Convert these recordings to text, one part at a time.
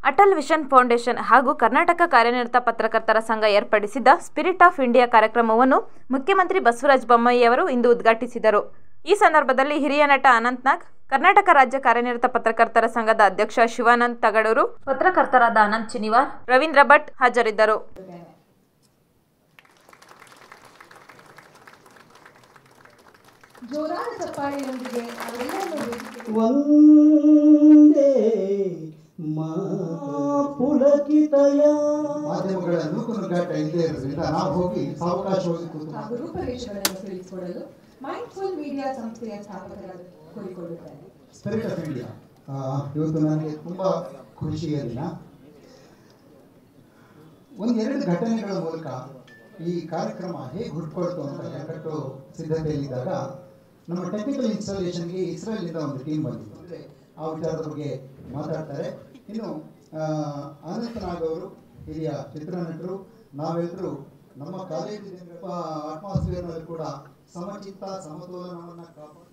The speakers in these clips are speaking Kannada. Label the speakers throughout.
Speaker 1: ಅಟಲ್ ವಿಷನ್ ಫೌಂಡೇಶನ್ ಹಾಗೂ ಕರ್ನಾಟಕ ಕಾರ್ಯನಿರತ ಪತ್ರಕರ್ತರ ಸಂಘ ಏರ್ಪಡಿಸಿದ್ದ ಸ್ಪಿರಿಟ್ ಆಫ್ ಇಂಡಿಯಾ ಕಾರ್ಯಕ್ರಮವನ್ನು ಮುಖ್ಯಮಂತ್ರಿ ಬಸವರಾಜ ಬೊಮ್ಮಾಯಿಯವರು ಇಂದು ಉದ್ಘಾಟಿಸಿದರು ಈ ಸಂದರ್ಭದಲ್ಲಿ ಹಿರಿಯ ನಟ ಅನಂತ್ ನಾಗ್ ಕರ್ನಾಟಕ ರಾಜ್ಯ ಕಾರ್ಯನಿರತ ಪತ್ರಕರ್ತರ ಸಂಘದ ಅಧ್ಯಕ್ಷ ಶಿವಾನಂದ್ ತಗಡೂರು ಪತ್ರಕರ್ತರಾದ ಅನಂತ್ ಚಿನಿವಾರ್ ರವೀಂದ್ರ ಭಟ್ ಹಾಜರಿದ್ದರು
Speaker 2: ಜೋರಾದ ಚಪ್ಪಾಳೆಯೊಂದಿಗೆ ಅವರೆಲ್ಲರನ್ನೂ ವೇದಿಕೆಗೆ
Speaker 3: ಒಂದೇ ಮಾ ಪುಲಕಿತಯ
Speaker 4: ಮಾಧ್ಯಮಗಳ ನೂಕು ನುಗ್ಗಾಟ ಇಲ್ಲದೆ ಇರೋದ್ರಿಂದ ನಾವು ಹೋಗಿ ಸಾವಕಾಶವಾಗಿ ಕೂತು
Speaker 2: ಹಾಗೂ ರೂಪರೇಷೆಗಳನ್ನು ತಿಳಿಸಿಕೊಡಲು ಮೈಂಡ್ಫುಲ್ ಮೀಡಿಯಾ ಸಂಸ್ಥೆಯ ಸ್ಥಾಪಕರಾದ ಕೋರಿಕೊಳ್ಳುತ್ತಾರೆ
Speaker 4: ಸ್ಪಿರಿಟ್ ಆಫ್ ಇಂಡಿಯಾ ಇವತ್ತು ನನಗೆ ತುಂಬ ಖುಷಿಯ ದಿನ ಒಂದೆರಡು ಘಟನೆಗಳ ಮೂಲಕ ಈ ಕಾರ್ಯಕ್ರಮ ಹೇಗೆ ಹುಟ್ಕೊಳ್ತು ಅಂತ ಹೆಕ್ಕಟ್ಟು ಸಿದ್ಧತೆಯಲ್ಲಿದ್ದಾಗ ನಮ್ಮ ಟೆಕ್ನಿಕಲ್ ಇನ್ಸ್ಟಾಲೇಷನ್ಗೆ ಇಸ್ರೇಲಿಂದ ಒಂದು ಟೀಮ್ ಬಂದಿತ್ತು ಅಂದರೆ ಆ ವಿಚಾರದ ಬಗ್ಗೆ ಮಾತಾಡ್ತಾರೆ ಇನ್ನು ಆ, ಅನಂತ್ ನಾಗ್ ಅವರು ಹಿರಿಯ ಚಿತ್ರನಟರು ನಾವೆಲ್ಲರೂ ನಮ್ಮ ಕಾಲೇಜು ಅಟ್ಮಾಸ್ಫಿಯರ್ನಲ್ಲಿ ಕೂಡ ಸಮಚಿತ್ತ ಸಮತೋಲನವನ್ನು ಕಾಪಾಡ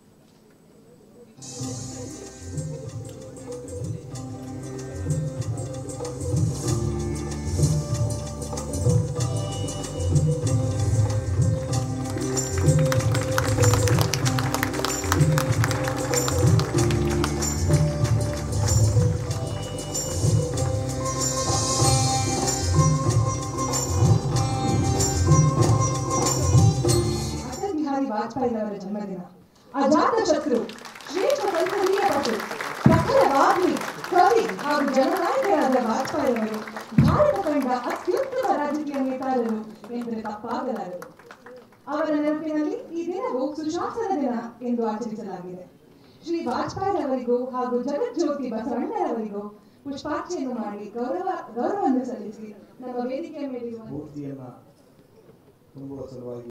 Speaker 2: ಅಟಲ್ ಬಿಹಾರಿ ವಾಜಪೇಯಿ ಅವರ ಜನ್ಮದಿನ ಅಜಾತ ಶತ್ರು ಶ್ರೇಷ್ಠ ಸಂಸದೀಯ ಪಟು ಪ್ರಖರ ವಾಗ್ಮಿ ಕವಿ ಹಾಗೂ ಜನನಾಯಕರಾದ ವಾಜಪೇಯಿ ಅವರು ಭಾರತ ಕಂಡ ಅತ್ಯುತ್ತಮ ರಾಜಕೀಯ ನೇತಾರರು ಎಂದರೆ ತಪ್ಪಾಗಲಾರದು ಅವರ ನೆನಪಿನಲ್ಲಿ ಈ ದಿನವು ಸುಶಾಸನ ದಿನ ಎಂದು ಆಚರಿಸಲಾಗಿದೆ ಶ್ರೀ ವಾಜಪೇಯಿ ಅವರಿಗೂ ಹಾಗೂ ಜಗಜ್ಯೋತಿ ಬಸವಣ್ಣರವರಿಗೂ ಪುಷ್ಪಾರ್ಚೆಯನ್ನು ಮಾಡಿ ಗೌರವ ಗೌರವವನ್ನು ಸಲ್ಲಿಸಿ ನಮ್ಮ ವೇದಿಕೆಯ ಮೇಲೆ ಇರುವ
Speaker 5: ಸ್ಫೂರ್ತಿಯನ್ನ ತುಂಬುವ ಸಲುವಾಗಿ